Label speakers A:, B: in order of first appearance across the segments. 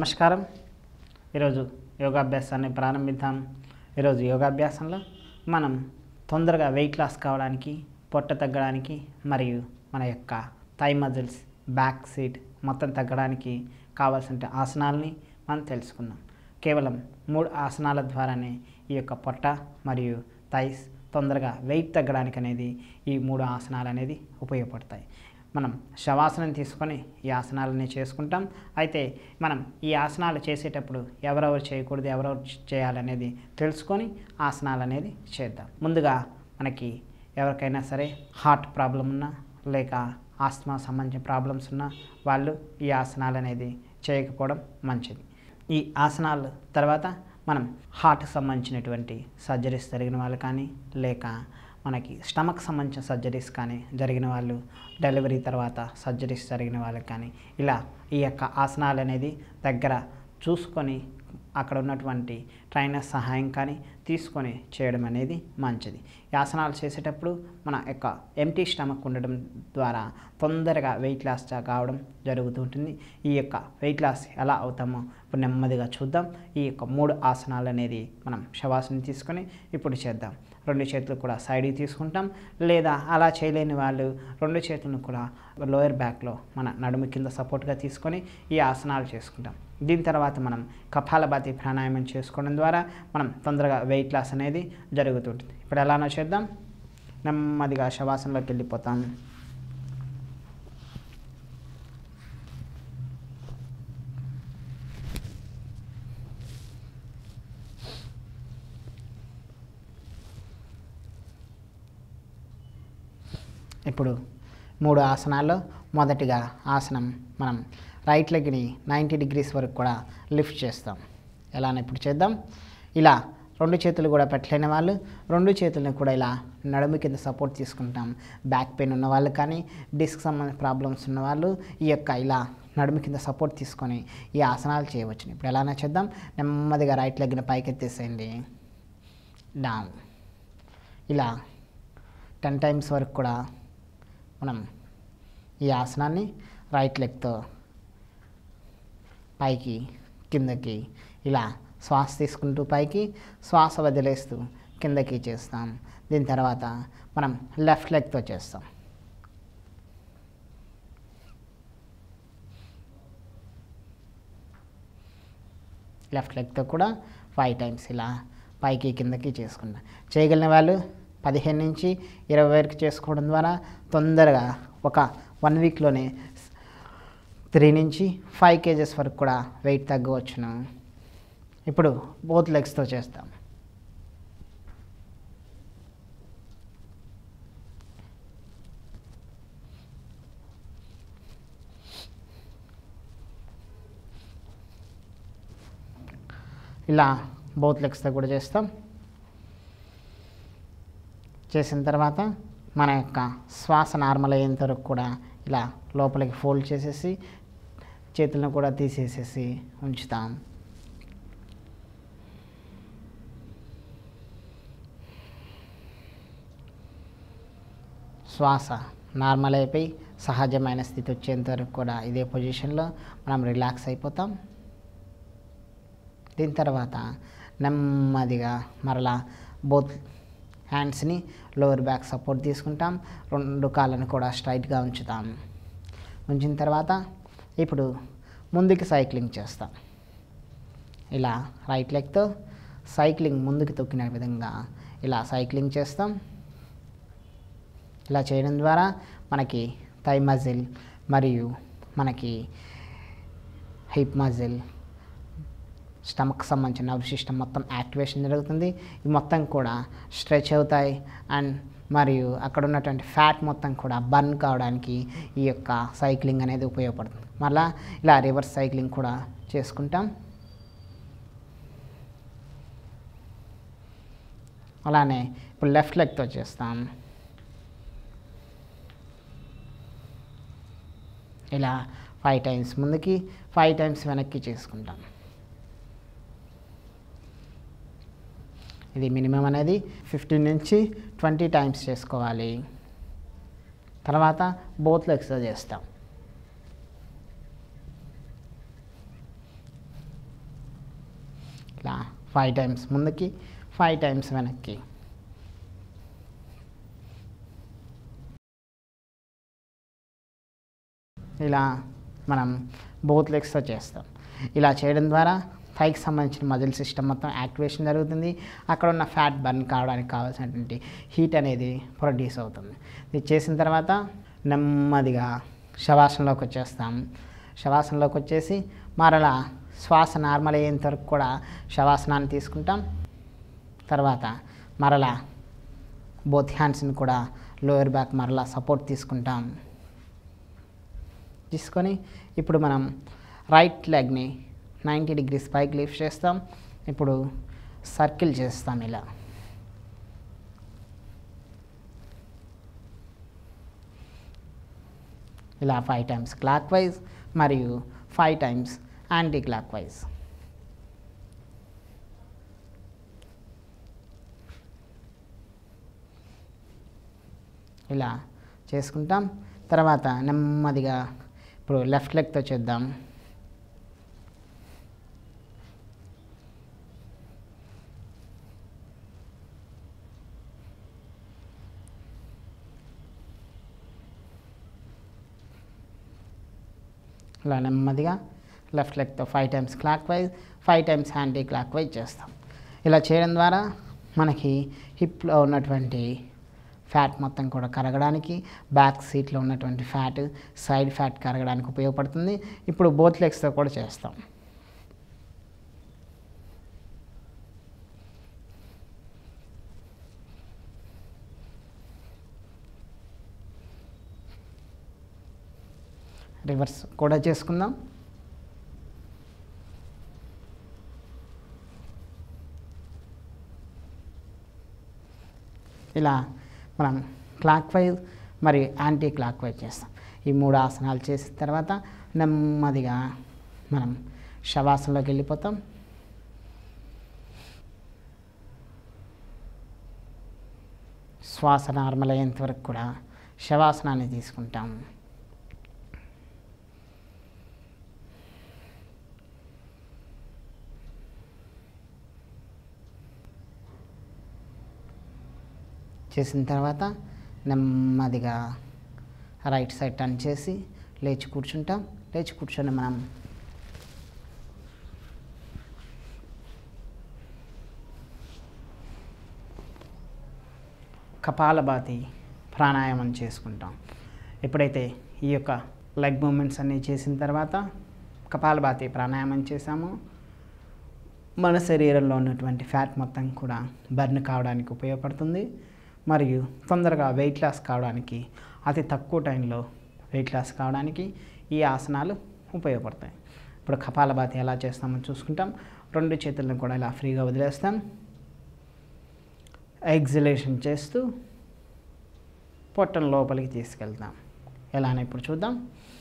A: నమస్కారం ఈరోజు యోగాభ్యాసాన్ని ప్రారంభిద్దాం ఈరోజు యోగాభ్యాసంలో మనం తొందరగా వెయిట్ లాస్ కావడానికి పొట్ట తగ్గడానికి మరియు మన యొక్క థై మజిల్స్ బ్యాక్ సీట్ మొత్తం తగ్గడానికి కావాల్సిన ఆసనాలని మనం తెలుసుకుందాం కేవలం మూడు ఆసనాల ద్వారానే ఈ యొక్క పొట్ట మరియు థైస్ తొందరగా వెయిట్ తగ్గడానికి అనేది ఈ మూడు ఆసనాలు అనేది ఉపయోగపడతాయి మనం శవాసనం తీసుకొని ఈ ఆసనాలని చేసుకుంటాం అయితే మనం ఈ ఆసనాలు చేసేటప్పుడు ఎవరెవరు చేయకూడదు ఎవరెవరు చేయాలనేది తెలుసుకొని ఆసనాలు అనేది చేద్దాం ముందుగా మనకి ఎవరికైనా సరే హార్ట్ ప్రాబ్లం ఉన్నా లేక ఆస్తమా సంబంధించిన ప్రాబ్లమ్స్ ఉన్నా వాళ్ళు ఈ ఆసనాలు అనేది చేయకపోవడం మంచిది ఈ ఆసనాలు తర్వాత మనం హార్ట్కి సంబంధించినటువంటి సర్జరీస్ జరిగిన వాళ్ళు కానీ లేక మనకి స్టమక్ సంబంధించిన సర్జరీస్ కానీ జరిగిన వాళ్ళు డెలివరీ తర్వాత సర్జరీస్ జరిగిన వాళ్ళకి కానీ ఇలా ఈ యొక్క ఆసనాలు అనేది దగ్గర చూసుకొని అక్కడ ఉన్నటువంటి ట్రైనర్ సహాయం కానీ తీసుకొని చేయడం అనేది మంచిది ఈ ఆసనాలు చేసేటప్పుడు మన యొక్క ఎంటీ స్టమక్ ఉండడం ద్వారా తొందరగా వెయిట్ లాస్ కావడం జరుగుతుంటుంది ఈ యొక్క వెయిట్ లాస్ ఎలా అవుతామో ఇప్పుడు నెమ్మదిగా చూద్దాం ఈ యొక్క మూడు ఆసనాలు అనేది మనం శవాసనం తీసుకొని ఇప్పుడు చేద్దాం రెండు చేతులు కూడా సైడ్కి తీసుకుంటాం లేదా అలా చేయలేని వాళ్ళు రెండు చేతులను కూడా లోయర్ బ్యాక్లో మన నడుము కింద సపోర్ట్గా తీసుకొని ఈ ఆసనాలు చేసుకుంటాం దీని తర్వాత మనం కపాలభాతి ప్రాణాయామం చేసుకోవడం ద్వారా మనం తొందరగా వెయిట్ లాస్ అనేది జరుగుతుంటుంది ఇప్పుడు ఎలానో చేద్దాం నెమ్మదిగా శవాసంలోకి వెళ్ళిపోతాం ఇప్పుడు మూడు ఆసనాల్లో మొదటిగా ఆసనం మనం రైట్ లెగ్ని నైంటీ డిగ్రీస్ వరకు కూడా లిఫ్ట్ చేస్తాం ఎలానో ఇప్పుడు చేద్దాం ఇలా రెండు చేతులు కూడా పెట్టలేని వాళ్ళు రెండు చేతులను కూడా ఇలా నడుము కింద సపోర్ట్ తీసుకుంటాం బ్యాక్ పెయిన్ ఉన్న వాళ్ళు కానీ డిస్క్ సంబంధించిన ప్రాబ్లమ్స్ ఉన్న వాళ్ళు ఈ యొక్క ఇలా నడుము కింద సపోర్ట్ తీసుకొని ఈ ఆసనాలు చేయవచ్చు ఇప్పుడు ఎలానో చేద్దాం నెమ్మదిగా రైట్ లెగ్ని పైకి ఎత్తేసేయండి డౌన్ ఇలా టెన్ టైమ్స్ వరకు కూడా మనం ఈ ఆసనాన్ని రైట్ లెగ్తో పైకి కిందకి ఇలా శ్వాస తీసుకుంటూ పైకి శ్వాస వదిలేస్తూ కిందకి చేస్తాం దీని తర్వాత మనం లెఫ్ట్ లెగ్తో చేస్తాం లెఫ్ట్ లెగ్తో కూడా ఫైవ్ టైమ్స్ ఇలా పైకి కిందకి చేసుకుంటాం చేయగలిగిన వాళ్ళు పదిహేను నుంచి ఇరవై వరకు చేసుకోవడం ద్వారా తొందరగా ఒక వన్ వీక్లోనే త్రీ నుంచి ఫైవ్ కేజెస్ వరకు కూడా వెయిట్ తగ్గవచ్చును ఇప్పుడు బోత్ లెగ్స్తో చేస్తాం ఇలా బోత్ లెగ్స్తో కూడా చేస్తాం చేసిన తర్వాత మన యొక్క శ్వాస నార్మల్ అయ్యేంత వరకు కూడా ఇలా లోపలికి ఫోల్డ్ చేసేసి చేతులను కూడా తీసేసేసి ఉంచుతాం శ్వాస నార్మల్ అయిపోయి సహజమైన స్థితి వచ్చేంత వరకు కూడా ఇదే పొజిషన్లో మనం రిలాక్స్ అయిపోతాం దీని తర్వాత నెమ్మదిగా మరలా బోత్ హ్యాండ్స్ని లోవర్ బ్యాక్ సపోర్ట్ తీసుకుంటాం రెండు కాళ్ళను కూడా స్ట్రైట్గా ఉంచుతాం ఉంచిన తర్వాత ఇప్పుడు ముందుకి సైక్లింగ్ చేస్తాం ఇలా రైట్ లెగ్తో సైక్లింగ్ ముందుకు తొక్కిన విధంగా ఇలా సైక్లింగ్ చేస్తాం ఇలా చేయడం ద్వారా మనకి థై మజిల్ మరియు మనకి హిప్ మజిల్ స్టమక్ సంబంధించిన నర్వ్ సిస్టమ్ మొత్తం యాక్టివేషన్ జరుగుతుంది ఈ మొత్తం కూడా స్ట్రెచ్ అవుతాయి అండ్ మరియు అక్కడ ఉన్నటువంటి ఫ్యాట్ మొత్తం కూడా బర్న్ కావడానికి ఈ యొక్క సైక్లింగ్ అనేది ఉపయోగపడుతుంది మళ్ళా ఇలా రివర్స్ సైక్లింగ్ కూడా చేసుకుంటాం అలానే ఇప్పుడు లెఫ్ట్ లెగ్తో చేస్తాం ఇలా ఫైవ్ టైమ్స్ ముందుకి ఫైవ్ టైమ్స్ వెనక్కి చేసుకుంటాం ఇది మినిమం అనేది ఫిఫ్టీన్ నుంచి ట్వంటీ టైమ్స్ చేసుకోవాలి తర్వాత బోత్ లెగ్స్ చేస్తాం ఇలా ఫైవ్ టైమ్స్ ముందుకి ఫైవ్ టైమ్స్ వెనక్కి ఇలా మనం బోత్ లెగ్స్తో చేస్తాం ఇలా చేయడం ద్వారా థైకి సంబంధించిన మజిల్ సిస్టమ్ మొత్తం యాక్టివేషన్ జరుగుతుంది అక్కడ ఉన్న ఫ్యాట్ బర్న్ కావడానికి కావాల్సినటువంటి హీట్ అనేది ప్రొడ్యూస్ అవుతుంది ఇది చేసిన తర్వాత నెమ్మదిగా శవాసనలోకి వచ్చేస్తాం శవాసనలోకి వచ్చేసి మరలా శ్వాస నార్మల్ అయ్యేంత వరకు కూడా శవాసనాన్ని తీసుకుంటాం తర్వాత మరలా బోత్ హ్యాండ్స్ని కూడా లోయర్ బ్యాక్ మరలా సపోర్ట్ తీసుకుంటాం తీసుకొని ఇప్పుడు మనం రైట్ లెగ్ని నైంటీ డిగ్రీస్ పైకి లిఫ్ట్ చేస్తాం ఇప్పుడు సర్కిల్ చేస్తాం ఇలా ఇలా ఫైవ్ టైమ్స్ క్లాక్ వైజ్ మరియు five times anticlockwise ఇలా చేసుకుంటాం తర్వాత నెమ్మదిగా ఇప్పుడు లెఫ్ట్ లెగ్తో చేద్దాం ఇలా నెమ్మదిగా లెఫ్ట్ లెగ్తో five times clockwise five times anticlockwise చేస్తాం ఇలా చేయడం ద్వారా మనకి హిప్లో ఉన్నటువంటి ఫ్యాట్ మొత్తం కూడా కరగడానికి బ్యాక్ సీట్లో ఉన్నటువంటి ఫ్యాట్ సైడ్ ఫ్యాట్ కరగడానికి ఉపయోగపడుతుంది ఇప్పుడు బోత్ లెగ్స్తో కూడా చేస్తాం రివర్స్ కూడా చేసుకుందాం ఇలా మనం క్లాక్ వైజ్ మరియు యాంటీ క్లాక్ వైజ్ చేస్తాం ఈ మూడు ఆసనాలు చేసిన తర్వాత నెమ్మదిగా మనం శవాసనలోకి వెళ్ళిపోతాం శ్వాస నార్మల్ అయ్యేంత వరకు కూడా శవాసనాన్ని తీసుకుంటాం చేసిన తర్వాత నెమ్మదిగా రైట్ సైడ్ టర్న్ చేసి లేచి కూర్చుంటాం లేచి కూర్చొని మనం కపాలభాతి ప్రాణాయామం చేసుకుంటాం ఎప్పుడైతే ఈ యొక్క లెగ్ మూమెంట్స్ అన్నీ చేసిన తర్వాత కపాలభాతి ప్రాణాయామం చేసామో మన శరీరంలో ఉన్నటువంటి ఫ్యాట్ మొత్తం కూడా బర్న్ కావడానికి ఉపయోగపడుతుంది మరియు తొందరగా వెయిట్ లాస్ కావడానికి అతి తక్కువ టైంలో వెయిట్ లాస్ కావడానికి ఈ ఆసనాలు ఉపయోగపడతాయి ఇప్పుడు కపాలభాతి ఎలా చేస్తామో చూసుకుంటాం రెండు చేతులను కూడా ఇలా ఫ్రీగా వదిలేస్తాం ఎగ్జిలేషన్ చేస్తూ పొట్టను లోపలికి తీసుకెళ్తాం ఎలానే ఇప్పుడు చూద్దాం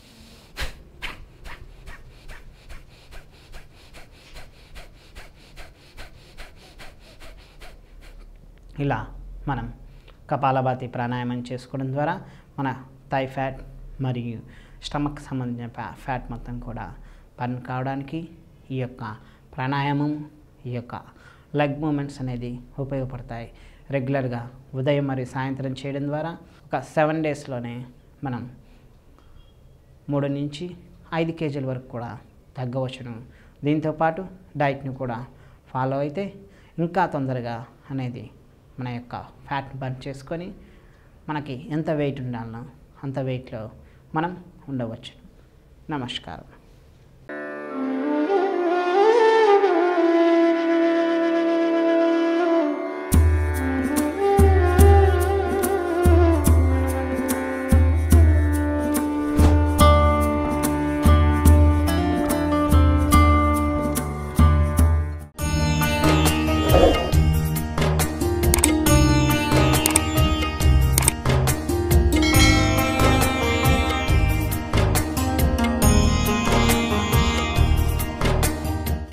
A: ఇలా మనం కపాలభాతి ప్రాణాయామం చేసుకోవడం ద్వారా మన థై ఫ్యాట్ మరియు స్టమక్ సంబంధించిన ఫ్యా- ఫ్యాట్ మొత్తం కూడా బర్న్ కావడానికి ఈ యొక్క ప్రాణాయామం ఈ యొక్క లెగ్ మూమెంట్స్ అనేది ఉపయోగపడతాయి రెగ్యులర్గా ఉదయం మరియు సాయంత్రం చేయడం ద్వారా ఒక సెవెన్ డేస్లోనే మనం మూడు నుంచి ఐదు కేజీల వరకు కూడా తగ్గవచ్చును దీంతోపాటు డైట్ని కూడా ఫాలో అయితే ఇంకా తొందరగా అనేది మన యొక్క ఫ్యాట్ బర్న్ చేసుకొని మనకి ఎంత వెయిట్ ఉండాలనో అంత వెయిట్లో మనం ఉండవచ్చు నమస్కారం